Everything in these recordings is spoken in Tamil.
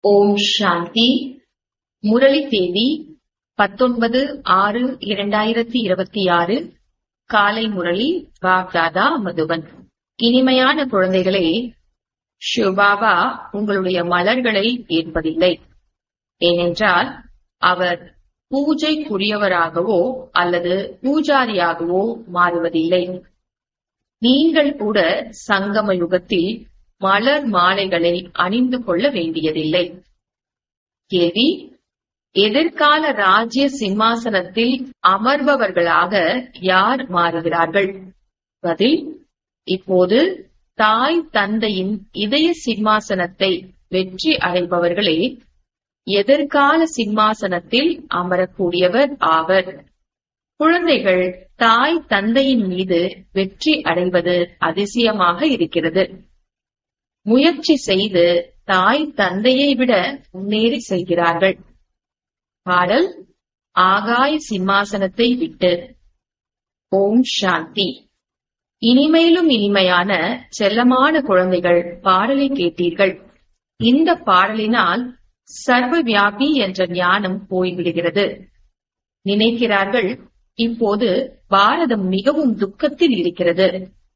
ஓம் சாந்தி முரளி தேதி பத்தொன்பது ஆறு இரண்டாயிரத்தி இருபத்தி ஆறு காலை முரளி பாப்தாதா மதுவன் இனிமையான குழந்தைகளே ஷிவபாபா உங்களுடைய மலர்களை ஏற்பதில்லை ஏனென்றால் அவர் பூஜைக்குரியவராகவோ அல்லது பூஜாரியாகவோ மாறுவதில்லை நீங்கள் கூட சங்கம யுகத்தில் மலர் மாலைகளை அணிந்து கொள்ள வேண்டியதில்லை கேள்வி எதிர்கால ராஜ்ய சிம்மாசனத்தில் அமர்பவர்களாக யார் மாறுகிறார்கள் பதில் இப்போது தாய் தந்தையின் இதய சிம்மாசனத்தை வெற்றி அடைபவர்களே எதிர்கால சிம்மாசனத்தில் அமரக்கூடியவர் ஆவர் குழந்தைகள் தாய் தந்தையின் மீது வெற்றி அடைவது அதிசயமாக இருக்கிறது முயற்சி செய்து தாய் தந்தையை விட முன்னேறி செல்கிறார்கள் பாடல் ஆகாய சிம்மாசனத்தை விட்டு ஓம் சாந்தி இனிமையிலும் இனிமையான செல்லமான குழந்தைகள் பாடலை கேட்டீர்கள் இந்த பாடலினால் சர்வ வியாபி என்ற ஞானம் போய்விடுகிறது நினைக்கிறார்கள் இப்போது பாரதம் மிகவும் துக்கத்தில் இருக்கிறது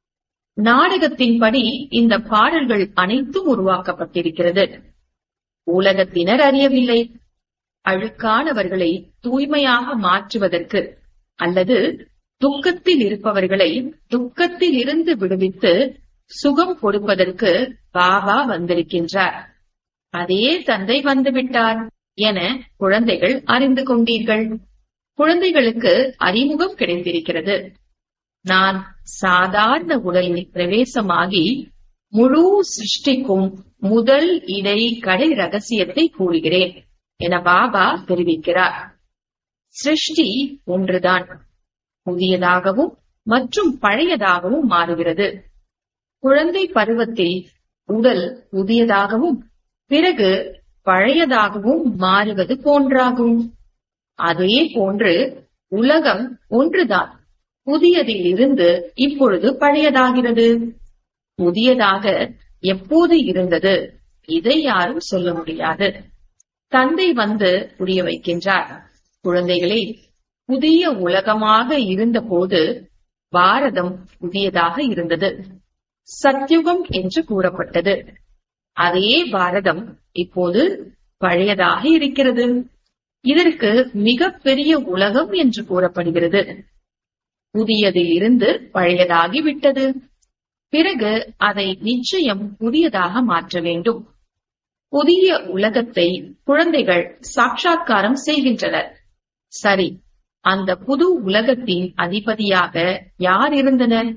நாடகத்தின்படி இந்த பாடல்கள் அனைத்தும் உருவாக்கப்பட்டிருக்கிறது உலகத்தினர் அறியவில்லை அழுக்கானவர்களை தூய்மையாக மாற்றுவதற்கு அல்லது துக்கத்தில் இருப்பவர்களை துக்கத்தில் இருந்து விடுவித்து சுகம் கொடுப்பதற்கு பாபா வந்திருக்கின்றார் அதே தந்தை வந்துவிட்டார் என குழந்தைகள் அறிந்து கொண்டீர்கள் குழந்தைகளுக்கு அறிமுகம் கிடைத்திருக்கிறது நான் சாதாரண உடலில் பிரவேசமாகி முழு சிருஷ்டிக்கும் முதல் இடை கடை ரகசியத்தை கூறுகிறேன் என பாபா தெரிவிக்கிறார் சிருஷ்டி ஒன்றுதான் புதியதாகவும் மற்றும் பழையதாகவும் மாறுகிறது குழந்தை பருவத்தில் உடல் புதியதாகவும் பிறகு பழையதாகவும் மாறுவது போன்றாகும் அதே போன்று உலகம் ஒன்றுதான் புதியதில் இருந்து இப்பொழுது பழையதாகிறது புதியதாக எப்போது இருந்தது இதை யாரும் சொல்ல முடியாது தந்தை வந்து புரிய வைக்கின்றார் குழந்தைகளே புதிய உலகமாக இருந்தபோது பாரதம் புதியதாக இருந்தது சத்யுகம் என்று கூறப்பட்டது அதே பாரதம் இப்போது பழையதாக இருக்கிறது இதற்கு மிக பெரிய உலகம் என்று கூறப்படுகிறது புதியதில் இருந்து பழையதாகி விட்டது பிறகு அதை நிச்சயம் புதியதாக மாற்ற வேண்டும் புதிய உலகத்தை குழந்தைகள் சாட்சா்காரம் செய்கின்றனர் சரி அந்த புது உலகத்தின் அதிபதியாக யார் இருந்தனர்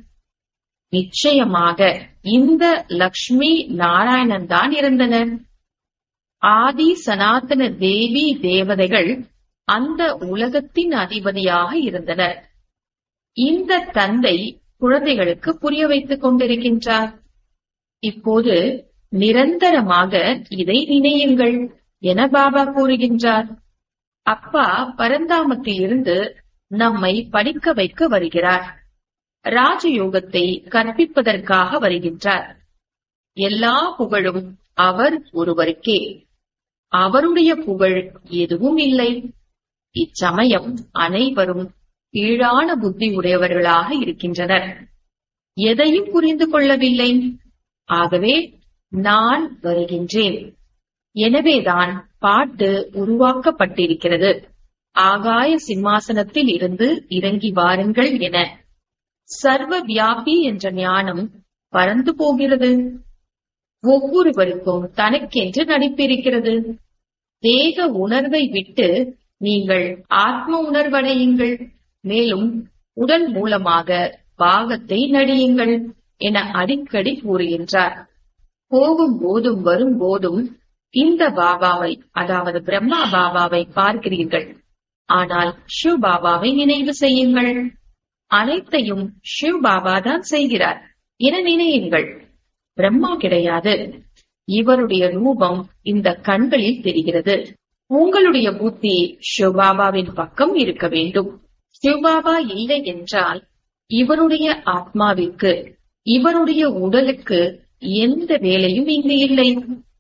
நிச்சயமாக இந்த லக்ஷ்மி நாராயணன் தான் இருந்தனர் ஆதி சனாதன தேவி தேவதைகள் அந்த உலகத்தின் அதிபதியாக இருந்தனர் இந்த தந்தை குழந்தைகளுக்கு புரிய வைத்துக் கொண்டிருக்கின்றார் இப்போது நிரந்தரமாக இதை நினையுங்கள் என பாபா கூறுகின்றார் அப்பா பரந்தாமத்தில் இருந்து நம்மை படிக்க வைக்க வருகிறார் ராஜயோகத்தை கற்பிப்பதற்காக வருகின்றார் எல்லா புகழும் அவர் ஒருவருக்கே அவருடைய புகழ் எதுவும் இல்லை இச்சமயம் அனைவரும் கீழான புத்தி உடையவர்களாக இருக்கின்றனர் எதையும் புரிந்து கொள்ளவில்லை ஆகவே நான் வருகின்றேன் எனவேதான் பாட்டு உருவாக்கப்பட்டிருக்கிறது ஆகாய சிம்மாசனத்தில் இருந்து இறங்கி வாருங்கள் என சர்வ வியாபி என்ற ஞானம் பறந்து போகிறது ஒவ்வொருவருக்கும் தனக்கென்று நடிப்பிருக்கிறது தேக உணர்வை விட்டு நீங்கள் ஆத்ம உணர்வடையுங்கள் மேலும் உடல் மூலமாக பாகத்தை நடியுங்கள் என அடிக்கடி கூறுகின்றார் போகும் போதும் வரும் போதும் இந்த பாபாவை அதாவது பிரம்மா பாபாவை பார்க்கிறீர்கள் ஆனால் ஷிவ் பாபாவை நினைவு செய்யுங்கள் அனைத்தையும் ஷிவ் பாபா தான் செய்கிறார் என நினையுங்கள் பிரம்மா கிடையாது இவருடைய ரூபம் இந்த கண்களில் தெரிகிறது உங்களுடைய புத்தி சிவபாபாவின் பக்கம் இருக்க வேண்டும் சிவபாபா இல்லை என்றால் இவருடைய ஆத்மாவிற்கு இவருடைய உடலுக்கு எந்த வேலையும் இங்கு இல்லை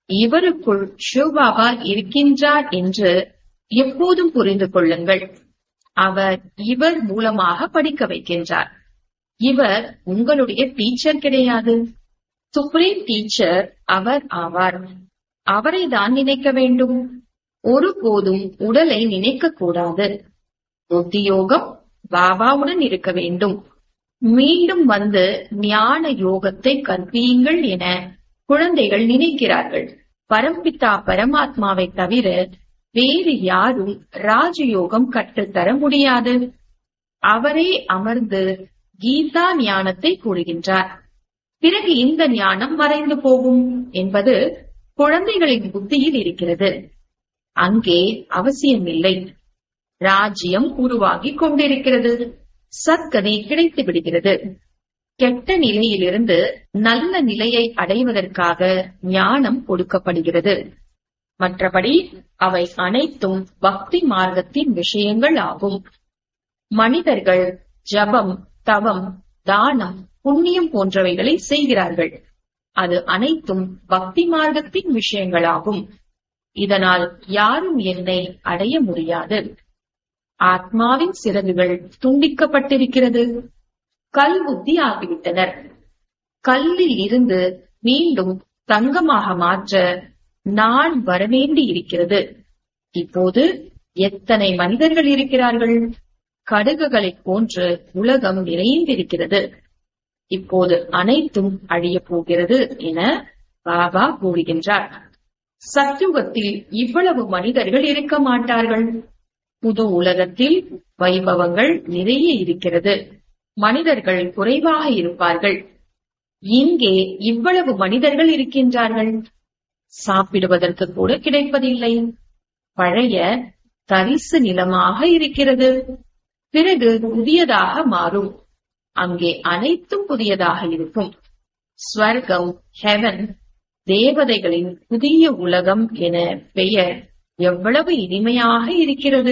இவருக்குள் சிவபாபா இருக்கின்றார் என்று எப்போதும் புரிந்து கொள்ளுங்கள் அவர் இவர் மூலமாக படிக்க வைக்கின்றார் இவர் உங்களுடைய டீச்சர் கிடையாது சுப்ரீம் டீச்சர் அவர் ஆவார் அவரை தான் நினைக்க வேண்டும் ஒருபோதும் உடலை நினைக்க கூடாது புத்தியோகம் பாபாவுடன் இருக்க வேண்டும் மீண்டும் வந்து ஞான யோகத்தை கற்பியுங்கள் என குழந்தைகள் நினைக்கிறார்கள் பரம்பிதா பரமாத்மாவை தவிர வேறு யாரும் ராஜயோகம் கற்றுத்தர முடியாது அவரே அமர்ந்து கீதா ஞானத்தை கூறுகின்றார் பிறகு இந்த ஞானம் மறைந்து போகும் என்பது குழந்தைகளின் புத்தியில் இருக்கிறது அங்கே அவசியமில்லை ராஜ்யம் உருவாகி கொண்டிருக்கிறது சத்கதி கிடைத்து விடுகிறது கெட்ட நிலையிலிருந்து நல்ல நிலையை அடைவதற்காக ஞானம் கொடுக்கப்படுகிறது மற்றபடி அவை அனைத்தும் பக்தி மார்க்கத்தின் விஷயங்கள் ஆகும் மனிதர்கள் ஜபம் தவம் தானம் புண்ணியம் போன்றவைகளை செய்கிறார்கள் அது அனைத்தும் பக்தி மார்க்கத்தின் விஷயங்களாகும் இதனால் யாரும் என்னை அடைய முடியாது ஆத்மாவின் சிறகுகள் துண்டிக்கப்பட்டிருக்கிறது கல் புத்தி ஆகிவிட்டனர் கல்லில் இருந்து மீண்டும் தங்கமாக மாற்ற நான் வரவேண்டி இருக்கிறது இப்போது எத்தனை மனிதர்கள் இருக்கிறார்கள் கடுகுகளைப் போன்று உலகம் நிறைந்திருக்கிறது இப்போது அனைத்தும் அழியப் போகிறது என பாபா கூறுகின்றார் சத்யுகத்தில் இவ்வளவு மனிதர்கள் இருக்க மாட்டார்கள் புது உலகத்தில் வைபவங்கள் நிறைய இருக்கிறது மனிதர்கள் குறைவாக இருப்பார்கள் இங்கே இவ்வளவு மனிதர்கள் இருக்கின்றார்கள் சாப்பிடுவதற்கு கூட கிடைப்பதில்லை பழைய தரிசு நிலமாக இருக்கிறது பிறகு புதியதாக மாறும் அங்கே அனைத்தும் புதியதாக இருக்கும் ஸ்வர்க்கம் ஹெவன் தேவதைகளின் புதிய உலகம் என பெயர் எவ்வளவு இனிமையாக இருக்கிறது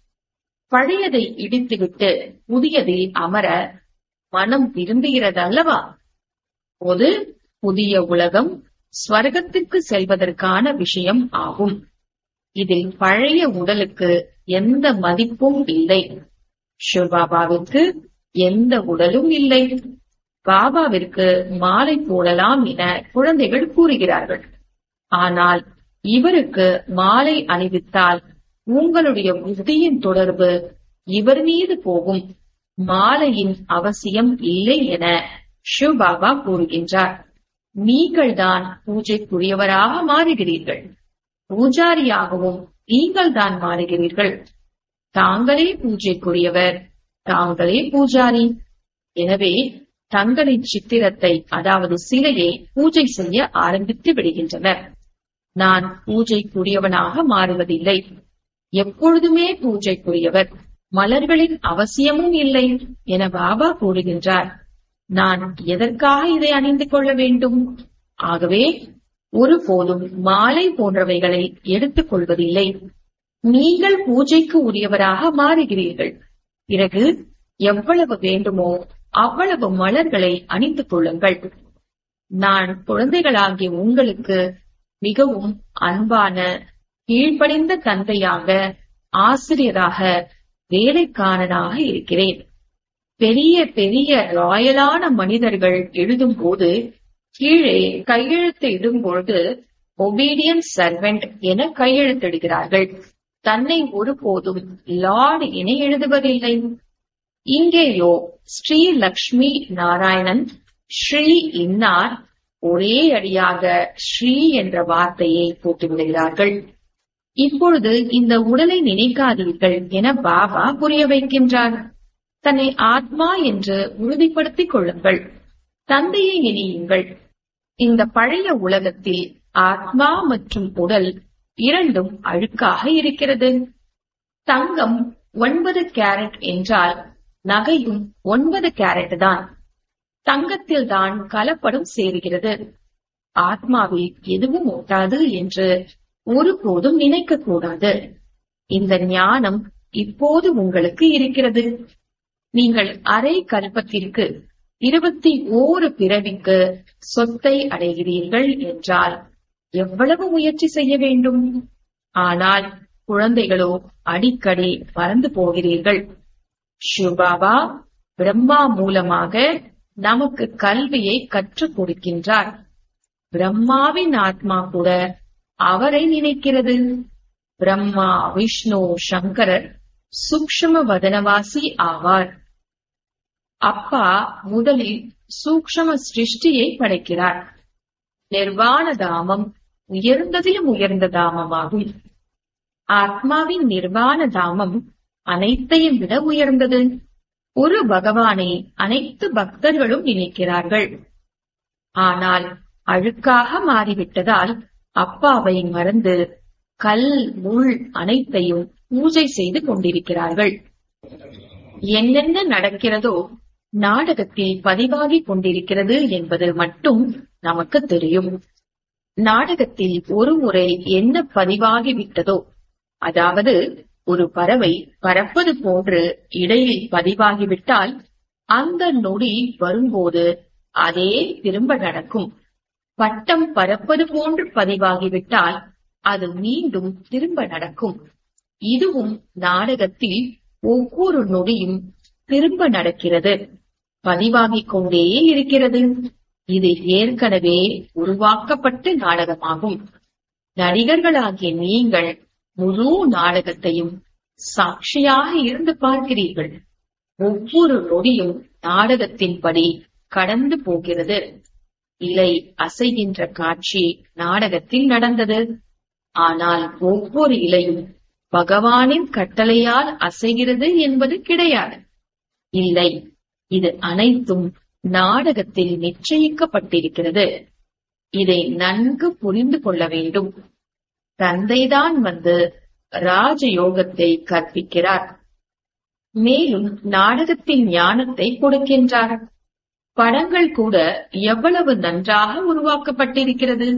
பழையதை இடித்துவிட்டு புதியதில் அமர மனம் விரும்புகிறது அல்லவா போது புதிய உலகம் ஸ்வர்க்கத்திற்கு செல்வதற்கான விஷயம் ஆகும் இதில் பழைய உடலுக்கு எந்த மதிப்பும் இல்லை சிவபாபாவிற்கு எந்த உடலும் இல்லை பாபாவிற்கு மாலை போடலாம் என குழந்தைகள் கூறுகிறார்கள் ஆனால் இவருக்கு மாலை அணிவித்தால் உங்களுடைய புத்தியின் தொடர்பு இவர் மீது போகும் மாலையின் அவசியம் இல்லை என சிவபாபா கூறுகின்றார் நீங்கள்தான் பூஜைக்குரியவராக மாறுகிறீர்கள் பூஜாரியாகவும் நீங்கள் தான் மாறுகிறீர்கள் தாங்களே பூஜைக்குரியவர் தாங்களே பூஜாரி எனவே தங்களின் சித்திரத்தை அதாவது சிலையை பூஜை செய்ய ஆரம்பித்து விடுகின்றனர் நான் பூஜைக்குரியவனாக மாறுவதில்லை எப்பொழுதுமே பூஜைக்குரியவர் மலர்களின் அவசியமும் இல்லை என பாபா கூறுகின்றார் நான் எதற்காக இதை அணிந்து கொள்ள வேண்டும் ஆகவே ஒருபோதும் மாலை போன்றவைகளை எடுத்துக் கொள்வதில்லை நீங்கள் பூஜைக்கு உரியவராக மாறுகிறீர்கள் பிறகு எவ்வளவு வேண்டுமோ அவ்வளவு மலர்களை அணிந்து கொள்ளுங்கள் நான் குழந்தைகளாகிய உங்களுக்கு மிகவும் அன்பான கீழ்ப்படிந்த தந்தையாக ஆசிரியராக வேலைக்காரனாக இருக்கிறேன் பெரிய பெரிய ராயலான மனிதர்கள் எழுதும் போது கீழே கையெழுத்து இடும்பொழுது ஒபீடியன்ஸ் சர்வெண்ட் என கையெழுத்திடுகிறார்கள் தன்னை ஒருபோதும் லார்ட் என எழுதுவதில்லை இங்கேயோ ஸ்ரீ லக்ஷ்மி நாராயணன் ஸ்ரீ இன்னார் ஒரே அடியாக ஸ்ரீ என்ற வார்த்தையை போட்டுவிடுகிறார்கள் இப்பொழுது இந்த உடலை நினைக்காதீர்கள் என பாபா புரிய வைக்கின்றார் தன்னை ஆத்மா என்று உறுதிப்படுத்திக் கொள்ளுங்கள் தந்தையை நினையுங்கள் இந்த பழைய உலகத்தில் ஆத்மா மற்றும் உடல் இரண்டும் அழுக்காக இருக்கிறது தங்கம் ஒன்பது கேரட் என்றால் நகையும் ஒன்பது கேரட் தான் தங்கத்தில் தான் கலப்படம் சேருகிறது ஆத்மாவில் எதுவும் ஒட்டாது என்று ஒருபோதும் நினைக்க கூடாது இந்த ஞானம் இப்போது உங்களுக்கு இருக்கிறது நீங்கள் அரை கல்பத்திற்கு இருபத்தி ஓரு பிறவிக்கு சொத்தை அடைகிறீர்கள் என்றால் எவ்வளவு முயற்சி செய்ய வேண்டும் ஆனால் குழந்தைகளோ அடிக்கடி மறந்து போகிறீர்கள் சிவபாபா பிரம்மா மூலமாக நமக்கு கல்வியை கற்றுக் கொடுக்கின்றார் பிரம்மாவின் ஆத்மா கூட அவரை நினைக்கிறது பிரம்மா விஷ்ணு சங்கரர் சூக்ஷ்ம வதனவாசி ஆவார் அப்பா முதலில் சூக்ஷ்ம சிருஷ்டியை படைக்கிறார் நிர்வாண தாமம் உயர்ந்ததிலும் உயர்ந்த தாமமாகும் ஆத்மாவின் நிர்வாண தாமம் அனைத்தையும் விட உயர்ந்தது ஒரு பகவானை அனைத்து பக்தர்களும் நினைக்கிறார்கள் ஆனால் அழுக்காக மாறிவிட்டதால் அப்பாவை மறந்து கல் முள் அனைத்தையும் பூஜை செய்து கொண்டிருக்கிறார்கள் என்னென்ன நடக்கிறதோ நாடகத்தில் பதிவாகிக் கொண்டிருக்கிறது என்பது மட்டும் நமக்கு தெரியும் நாடகத்தில் ஒரு முறை என்ன பதிவாகிவிட்டதோ அதாவது ஒரு பறவை பறப்பது போன்று இடையில் பதிவாகிவிட்டால் அந்த நொடி வரும்போது அதே திரும்ப நடக்கும் பட்டம் பறப்பது போன்று பதிவாகிவிட்டால் அது மீண்டும் திரும்ப நடக்கும் இதுவும் நாடகத்தில் ஒவ்வொரு நொடியும் திரும்ப நடக்கிறது பதிவாகிக் கொண்டே இருக்கிறது இது ஏற்கனவே உருவாக்கப்பட்ட நாடகமாகும் நடிகர்களாகிய நீங்கள் முழு நாடகத்தையும் சாட்சியாக இருந்து பார்க்கிறீர்கள் ஒவ்வொரு நொடியும் நாடகத்தின்படி கடந்து போகிறது இலை அசைகின்ற காட்சி நாடகத்தில் நடந்தது ஆனால் ஒவ்வொரு இலையும் பகவானின் கட்டளையால் அசைகிறது என்பது கிடையாது இல்லை இது அனைத்தும் நாடகத்தில் நிச்சயிக்கப்பட்டிருக்கிறது இதை நன்கு புரிந்து கொள்ள வேண்டும் தந்தைதான் வந்து ராஜயோகத்தை கற்பிக்கிறார் மேலும் நாடகத்தின் ஞானத்தை கொடுக்கின்றார் படங்கள் கூட எவ்வளவு நன்றாக உருவாக்கப்பட்டிருக்கிறது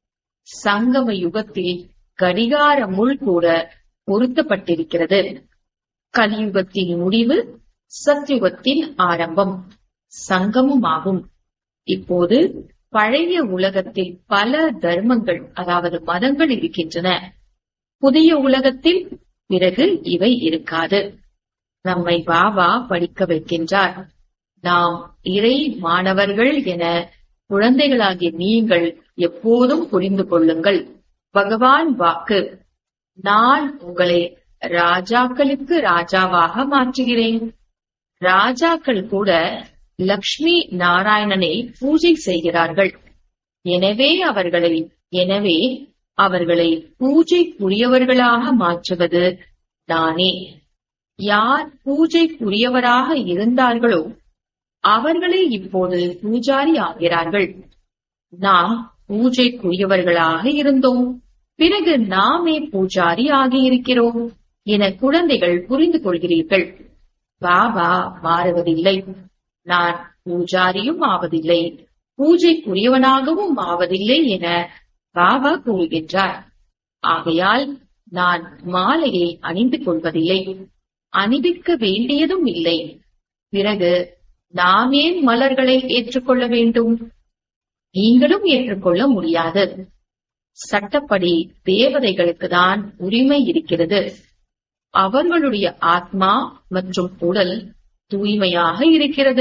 சங்கம யுகத்தில் கடிகார முள் கூட பொருத்தப்பட்டிருக்கிறது கலியுகத்தின் முடிவு சத்யுகத்தின் ஆரம்பம் சங்கமுமாகும் இப்போது பழைய உலகத்தில் பல தர்மங்கள் அதாவது மதங்கள் இருக்கின்றன புதிய உலகத்தில் பிறகு இவை இருக்காது நம்மை பாபா படிக்க வைக்கின்றார் நாம் இறை மாணவர்கள் என குழந்தைகளாகிய நீங்கள் எப்போதும் புரிந்து கொள்ளுங்கள் பகவான் வாக்கு நான் உங்களை ராஜாக்களுக்கு ராஜாவாக மாற்றுகிறேன் ராஜாக்கள் கூட லக்ஷ்மி நாராயணனை பூஜை செய்கிறார்கள் எனவே அவர்களை எனவே அவர்களை பூஜைக்குரியவர்களாக மாற்றுவது நானே யார் பூஜைக்குரியவராக இருந்தார்களோ அவர்களே இப்போது பூஜாரி ஆகிறார்கள் நாம் பூஜைக்குரியவர்களாக இருந்தோம் பிறகு நாமே பூஜாரி ஆகியிருக்கிறோம் என குழந்தைகள் புரிந்து கொள்கிறீர்கள் பாபா மாறுவதில்லை நான் பூஜாரியும் ஆவதில்லை பூஜைக்குரியவனாகவும் ஆவதில்லை என பாபா கூறுகின்றார் ஆகையால் நான் மாலையை அணிந்து கொள்வதில்லை அணிவிக்க வேண்டியதும் இல்லை பிறகு நாம் ஏன் மலர்களை ஏற்றுக்கொள்ள வேண்டும் நீங்களும் ஏற்றுக்கொள்ள முடியாது சட்டப்படி தேவதைகளுக்கு தான் உரிமை இருக்கிறது அவர்களுடைய ஆத்மா மற்றும் உடல் தூய்மையாக இருக்கிறது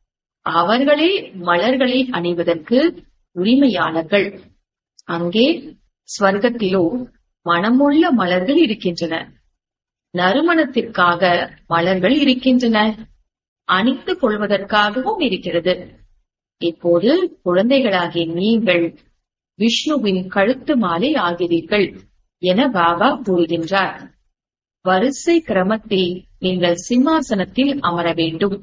அவர்களே மலர்களை அணிவதற்கு உரிமையாளர்கள் அங்கே ஸ்வர்க்கத்திலோ மனமுள்ள மலர்கள் இருக்கின்றன நறுமணத்திற்காக மலர்கள் இருக்கின்றன அணித்துக் கொள்வதற்காகவும் இருக்கிறது இப்போது குழந்தைகளாகிய நீங்கள் விஷ்ணுவின் கழுத்து மாலை ஆகிறீர்கள் என பாபா கூறுகின்றார் வரிசை கிரமத்தில் நீங்கள் சிம்மாசனத்தில் அமர வேண்டும்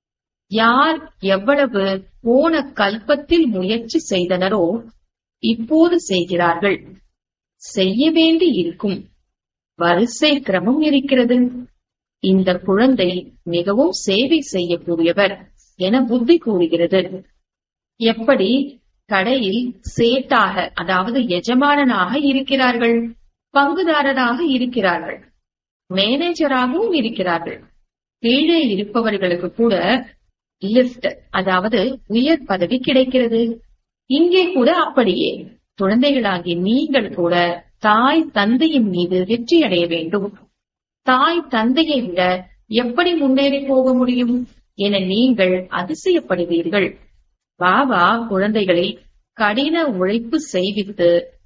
யார் எவ்வளவு போன கல்பத்தில் முயற்சி செய்தனரோ இப்போது செய்கிறார்கள் செய்ய வேண்டி இருக்கும் வரிசை கிரமம் இருக்கிறது இந்த குழந்தை மிகவும் சேவை செய்யக்கூடியவர் என புத்தி கூறுகிறது எப்படி கடையில் சேட்டாக அதாவது எஜமானனாக இருக்கிறார்கள் பங்குதாரராக இருக்கிறார்கள் மேனேஜராகவும் இருக்கிறார்கள் கீழே இருப்பவர்களுக்கு கூட லிப்ட் அதாவது உயர் பதவி கிடைக்கிறது இங்கே கூட அப்படியே குழந்தைகளாகிய நீங்கள் கூட தாய் தந்தையின் மீது வெற்றி அடைய வேண்டும் தாய் தந்தையை விட எப்படி முன்னேறி போக முடியும் என நீங்கள் அதிசயப்படுவீர்கள் பாபா குழந்தைகளை கடின உழைப்பு செய்வித்து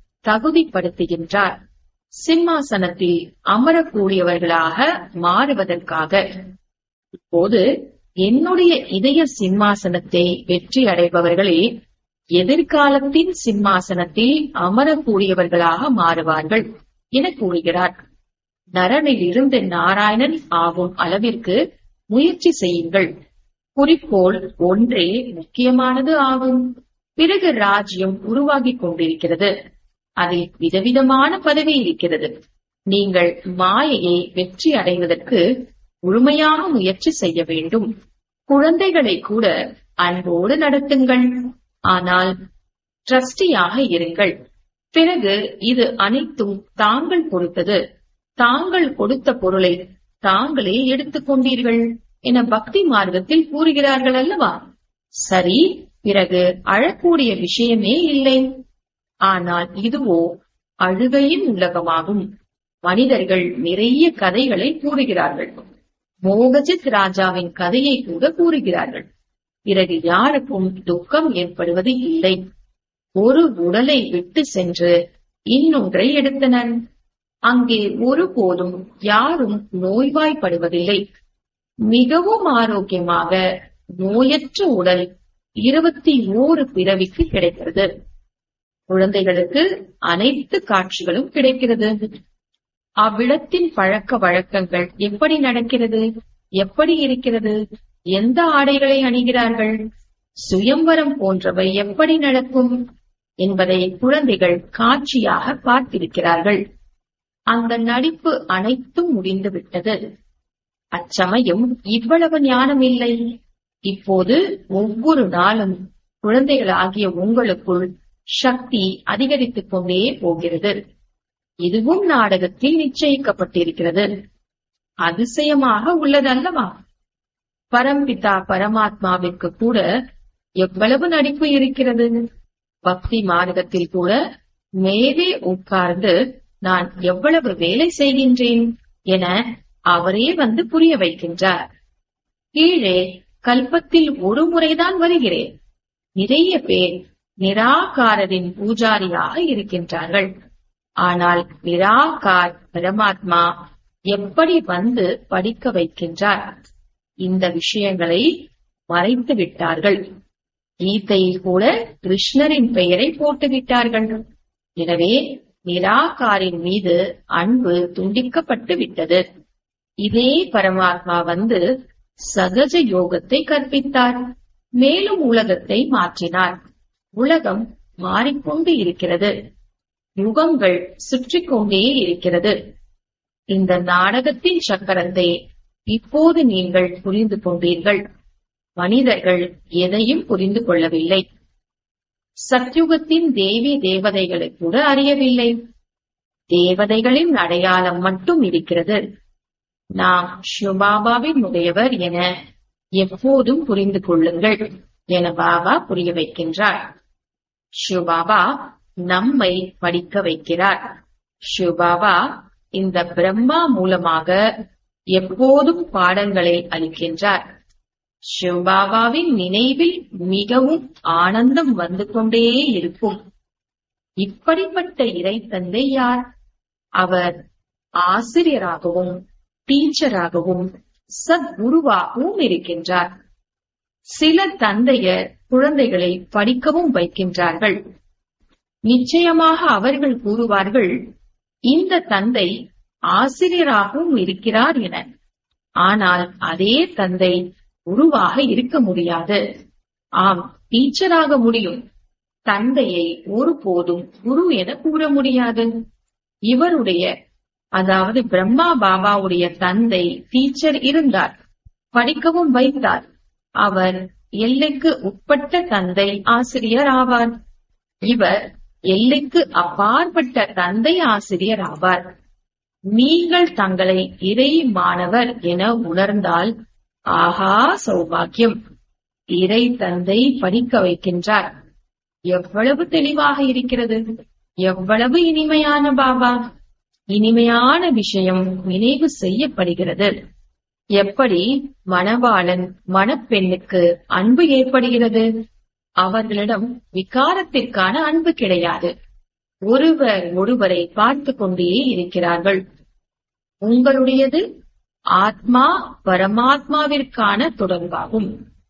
தகுதிப்படுத்துகின்றார் சிம்மாசனத்தில் அமரக்கூடியவர்களாக மாறுவதற்காக இப்போது என்னுடைய இதய சிம்மாசனத்தை வெற்றி அடைபவர்களே எதிர்காலத்தின் சிம்மாசனத்தில் அமரக்கூடியவர்களாக மாறுவார்கள் என கூறுகிறார் நரனில் இருந்து நாராயணன் ஆகும் அளவிற்கு முயற்சி செய்யுங்கள் குறிக்கோள் ஒன்றே முக்கியமானது ஆகும் பிறகு ராஜ்யம் உருவாகிக் கொண்டிருக்கிறது அதில் விதவிதமான பதவி இருக்கிறது நீங்கள் மாயையை வெற்றி அடைவதற்கு முழுமையாக முயற்சி செய்ய வேண்டும் குழந்தைகளை கூட அன்போடு நடத்துங்கள் ஆனால் ட்ரஸ்டியாக இருங்கள் பிறகு இது அனைத்தும் தாங்கள் பொறுத்தது தாங்கள் கொடுத்த பொருளை தாங்களே எடுத்துக் கொண்டீர்கள் என பக்தி மார்க்கத்தில் கூறுகிறார்கள் அல்லவா சரி பிறகு அழக்கூடிய விஷயமே இல்லை ஆனால் இதுவோ அழுகையின் உலகமாகும் மனிதர்கள் நிறைய கதைகளை கூறுகிறார்கள் மோகஜித் ராஜாவின் கதையை கூட கூறுகிறார்கள் பிறகு யாருக்கும் துக்கம் ஏற்படுவது இல்லை ஒரு உடலை விட்டு சென்று இன்னொன்றை எடுத்தனர் அங்கே ஒருபோதும் யாரும் நோய்வாய்ப்படுவதில்லை மிகவும் ஆரோக்கியமாக நோயற்ற உடல் இருபத்தி ஓரு பிறவிக்கு கிடைக்கிறது குழந்தைகளுக்கு அனைத்து காட்சிகளும் கிடைக்கிறது அவ்விடத்தின் பழக்க வழக்கங்கள் எப்படி நடக்கிறது எப்படி இருக்கிறது எந்த ஆடைகளை அணிகிறார்கள் சுயம்பரம் போன்றவை எப்படி நடக்கும் என்பதை குழந்தைகள் காட்சியாக பார்த்திருக்கிறார்கள் அந்த நடிப்பு அனைத்தும் முடிந்துவிட்டது அச்சமயம் இவ்வளவு ஞானம் இல்லை இப்போது ஒவ்வொரு நாளும் குழந்தைகளாகிய உங்களுக்குள் சக்தி அதிகரித்துக் கொண்டே போகிறது இதுவும் நாடகத்தில் நிச்சயிக்கப்பட்டிருக்கிறது அதிசயமாக உள்ளதல்லவா பரம்பிதா பரமாத்மாவிற்கு கூட எவ்வளவு நடிப்பு இருக்கிறது பக்தி மார்க்கத்தில் கூட மேலே உட்கார்ந்து நான் எவ்வளவு வேலை செய்கின்றேன் என அவரே வந்து புரிய வைக்கின்றார் கீழே கல்பத்தில் ஒரு முறைதான் வருகிறேன் நிறைய பேர் நிராகாரரின் பூஜாரியாக இருக்கின்றார்கள் ஆனால் நிராகார் பரமாத்மா எப்படி வந்து படிக்க வைக்கின்றார் இந்த விஷயங்களை மறைத்து விட்டார்கள் கீதையில் கூட கிருஷ்ணரின் பெயரை போட்டு விட்டார்கள் எனவே நிராகாரின் மீது அன்பு துண்டிக்கப்பட்டு விட்டது இதே பரமாத்மா வந்து சகஜ யோகத்தை கற்பித்தார் மேலும் உலகத்தை மாற்றினார் உலகம் மாறிக்கொண்டு இருக்கிறது யுகங்கள் சுற்றி கொண்டே இருக்கிறது இந்த நாடகத்தின் சக்கரத்தை இப்போது நீங்கள் புரிந்து கொண்டீர்கள் மனிதர்கள் எதையும் புரிந்து கொள்ளவில்லை சத்யுகத்தின் தேவி தேவதைகளை கூட அறியவில்லை தேவதைகளின் அடையாளம் மட்டும் இருக்கிறது நாம் சிவபாபாவின் உடையவர் என எப்போதும் புரிந்து கொள்ளுங்கள் என பாபா புரிய வைக்கின்றார் சிவபாபா நம்மை படிக்க வைக்கிறார் சிவபாபா இந்த பிரம்மா மூலமாக எப்போதும் பாடங்களை அளிக்கின்றார் சிவபாபாவின் நினைவில் மிகவும் ஆனந்தம் வந்து கொண்டே இருக்கும் இப்படிப்பட்ட இறை தந்தை யார் அவர் ஆசிரியராகவும் டீச்சராகவும் சத்குருவாகவும் இருக்கின்றார் சில தந்தையர் குழந்தைகளை படிக்கவும் வைக்கின்றார்கள் நிச்சயமாக அவர்கள் கூறுவார்கள் இந்த தந்தை ஆசிரியராகவும் இருக்கிறார் என ஆனால் அதே தந்தை குருவாக இருக்க முடியாது ஆம் டீச்சராக முடியும் தந்தையை ஒருபோதும் குரு என கூற முடியாது இவருடைய அதாவது பிரம்மா பாபாவுடைய தந்தை டீச்சர் இருந்தார் படிக்கவும் வைத்தார் அவர் எல்லைக்கு உட்பட்ட தந்தை ஆசிரியர் ஆவார் இவர் எல்லைக்கு அப்பாற்பட்ட தந்தை ஆசிரியர் ஆவார் நீங்கள் தங்களை இறை மாணவர் என உணர்ந்தால் ஆஹா சௌபாக்கியம் இறை தந்தை படிக்க வைக்கின்றார் எவ்வளவு தெளிவாக இருக்கிறது எவ்வளவு இனிமையான பாபா இனிமையான விஷயம் நினைவு செய்யப்படுகிறது எப்படி மணவாளன் மணப்பெண்ணுக்கு அன்பு ஏற்படுகிறது அவர்களிடம் விகாரத்திற்கான அன்பு கிடையாது ஒருவர் ஒருவரை பார்த்து கொண்டே இருக்கிறார்கள் உங்களுடையது ஆத்மா பரமாத்மாவிற்கான தொடர்பாகும்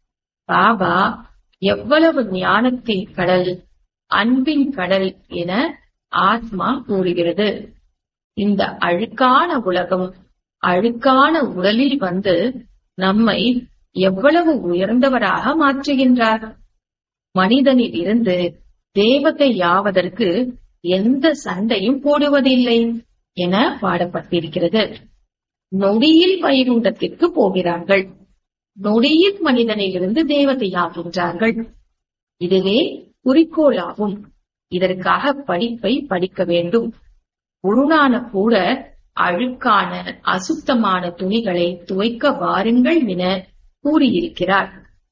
பாபா எவ்வளவு ஞானத்தின் கடல் அன்பின் கடல் என ஆத்மா கூறுகிறது இந்த அழுக்கான உலகம் அழுக்கான உடலில் வந்து நம்மை எவ்வளவு உயர்ந்தவராக மாற்றுகின்றார் மனிதனில் இருந்து தேவதை யாவதற்கு எந்த சண்டையும் போடுவதில்லை என பாடப்பட்டிருக்கிறது நொடியில் வைகுண்டத்திற்கு போகிறார்கள் நொடியில் மனிதனிலிருந்து தேவதையாகின்றார்கள் இதுவே குறிக்கோளாகும் இதற்காக படிப்பை படிக்க வேண்டும் குருநான கூட அழுக்கான அசுத்தமான துணிகளை துவைக்க வாருங்கள் என கூறியிருக்கிறார்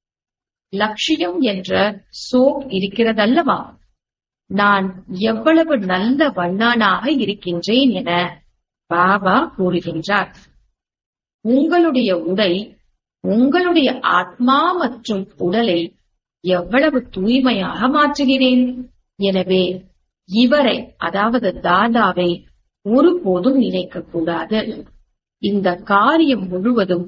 லட்சியம் என்ற சோப் இருக்கிறதல்லவா நான் எவ்வளவு நல்ல வண்ணானாக இருக்கின்றேன் என பாபா கூறுகின்றார் உங்களுடைய உடை உங்களுடைய ஆத்மா மற்றும் உடலை எவ்வளவு தூய்மையாக மாற்றுகிறேன் எனவே இவரை அதாவது தாதாவை ஒருபோதும் நினைக்க கூடாது இந்த காரியம் முழுவதும்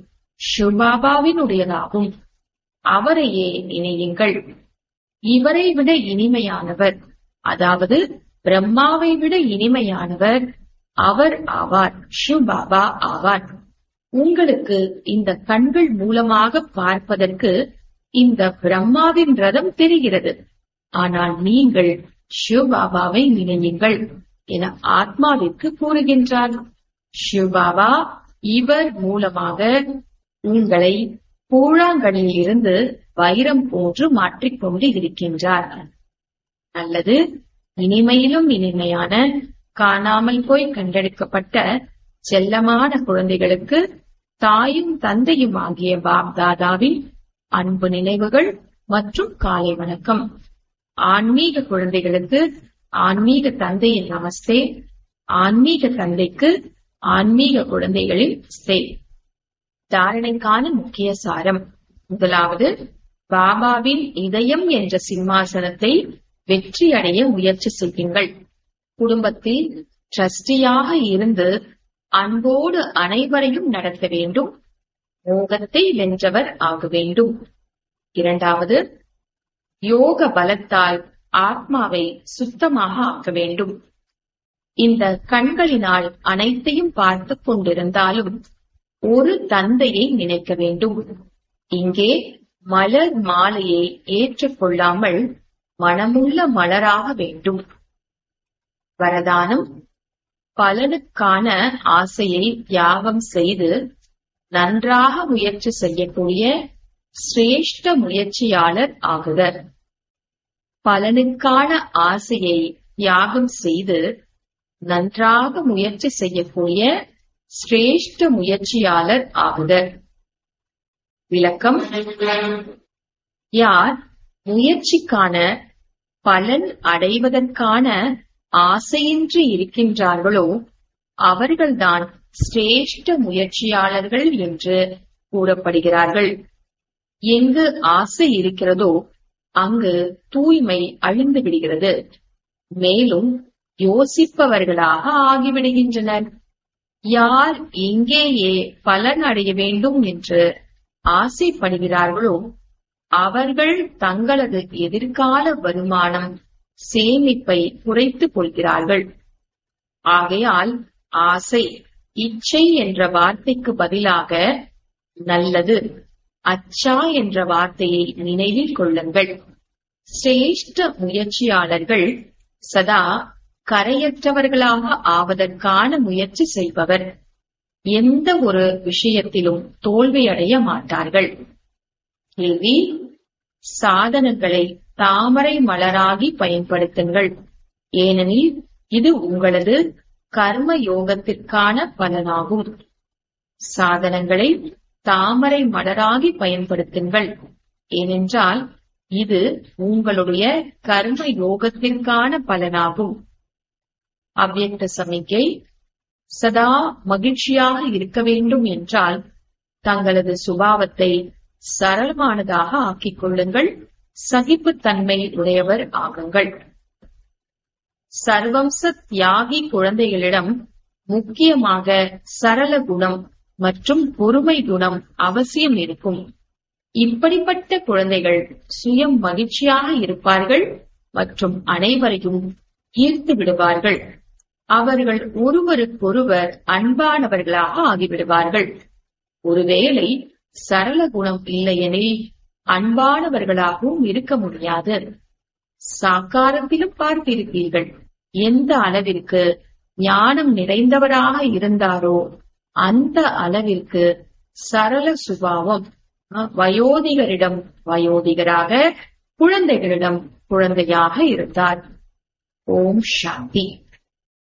ஷுபாபாவினுடையதாகும் அவரையே நினையுங்கள் இவரை விட இனிமையானவர் அதாவது பிரம்மாவை விட இனிமையானவர் அவர் ஆவார் ஷுபாபா ஆவார் உங்களுக்கு இந்த கண்கள் மூலமாக பார்ப்பதற்கு இந்த பிரம்மாவின் ரதம் தெரிகிறது ஆனால் நீங்கள் சிவபாபாவை நினையுங்கள் என ஆத்மாவிற்கு கூறுகின்றார் சிவபாபா இவர் மூலமாக உங்களை கூழாங்கலில் இருந்து வைரம் போன்று மாற்றிக்கொண்டு இருக்கின்றார் அல்லது இனிமையிலும் இனிமையான காணாமல் போய் கண்டெடுக்கப்பட்ட செல்லமான குழந்தைகளுக்கு தாயும் தந்தையும் ஆகிய பாப்தாதாவின் அன்பு நினைவுகள் மற்றும் காலை வணக்கம் ஆன்மீக குழந்தைகளுக்கு ஆன்மீக தந்தையின் நமஸ்தே ஆன்மீக தந்தைக்கு ஆன்மீக குழந்தைகளின் ஸ்தே தாரணைக்கான முக்கிய சாரம் முதலாவது பாபாவின் இதயம் என்ற சிம்மாசனத்தை வெற்றி அடைய முயற்சி செய்யுங்கள் குடும்பத்தில் ட்ரஸ்டியாக இருந்து அன்போடு அனைவரையும் நடத்த வேண்டும் மோகத்தை வென்றவர் ஆக வேண்டும் இரண்டாவது யோக பலத்தால் ஆத்மாவை சுத்தமாக ஆக்க வேண்டும் இந்த கண்களினால் அனைத்தையும் பார்த்து கொண்டிருந்தாலும் ஒரு தந்தையை நினைக்க வேண்டும் இங்கே மலர் மாலையை ஏற்றுக்கொள்ளாமல் மனமுள்ள மலராக வேண்டும் வரதானம் பலனுக்கான ஆசையை தியாகம் செய்து நன்றாக முயற்சி செய்யக்கூடிய சிரேஷ்ட முயற்சியாளர் ஆகுதல் பலனுக்கான ஆசையை தியாகம் செய்து நன்றாக முயற்சி செய்யக்கூடிய சிரேஷ்ட முயற்சியாளர் ஆகுதல் விளக்கம் யார் முயற்சிக்கான பலன் அடைவதற்கான ஆசையின்றி இருக்கின்றார்களோ அவர்கள்தான் சிரேஷ்ட முயற்சியாளர்கள் என்று கூறப்படுகிறார்கள் எங்கு ஆசை இருக்கிறதோ அங்கு தூய்மை அழிந்து விடுகிறது மேலும் யோசிப்பவர்களாக ஆகிவிடுகின்றனர் யார் இங்கேயே பலன் அடைய வேண்டும் என்று ஆசைப்படுகிறார்களோ அவர்கள் தங்களது எதிர்கால வருமானம் சேமிப்பை குறைத்துக் கொள்கிறார்கள் ஆகையால் ஆசை இச்சை என்ற வார்த்தைக்கு பதிலாக நல்லது அச்சா என்ற வார்த்தையை நினைவில் கொள்ளுங்கள் சிரேஷ்ட முயற்சியாளர்கள் சதா கரையற்றவர்களாக ஆவதற்கான முயற்சி செய்பவர் எந்த ஒரு விஷயத்திலும் தோல்வியடைய மாட்டார்கள் கேள்வி சாதனங்களை தாமரை மலராகி பயன்படுத்துங்கள் ஏனெனில் இது உங்களது கர்ம யோகத்திற்கான பலனாகும் சாதனங்களை தாமரை மலராகி பயன்படுத்துங்கள் ஏனென்றால் இது உங்களுடைய கர்ம யோகத்திற்கான பலனாகும் அவ்யக்த சமிக்கை சதா மகிழ்ச்சியாக இருக்க வேண்டும் என்றால் தங்களது சுபாவத்தை சரளமானதாக ஆக்கிக் கொள்ளுங்கள் சகிப்புத்தன்மை உடையவர் ஆகுங்கள் சர்வம்ச தியாகி குழந்தைகளிடம் முக்கியமாக சரள குணம் மற்றும் பொறுமை குணம் அவசியம் இருக்கும் இப்படிப்பட்ட குழந்தைகள் சுயம் மகிழ்ச்சியாக இருப்பார்கள் மற்றும் அனைவரையும் ஈர்த்து விடுவார்கள் அவர்கள் ஒருவருக்கொருவர் அன்பானவர்களாக ஆகிவிடுவார்கள் ஒருவேளை சரள குணம் இல்லையெனில் அன்பானவர்களாகவும் இருக்க முடியாது சாக்காரத்திலும் பார்த்திருப்பீர்கள் எந்த அளவிற்கு ஞானம் நிறைந்தவராக இருந்தாரோ அந்த அளவிற்கு சரள சுபாவம் வயோதிகரிடம் வயோதிகராக குழந்தைகளிடம் குழந்தையாக இருந்தார் ஓம் சாந்தி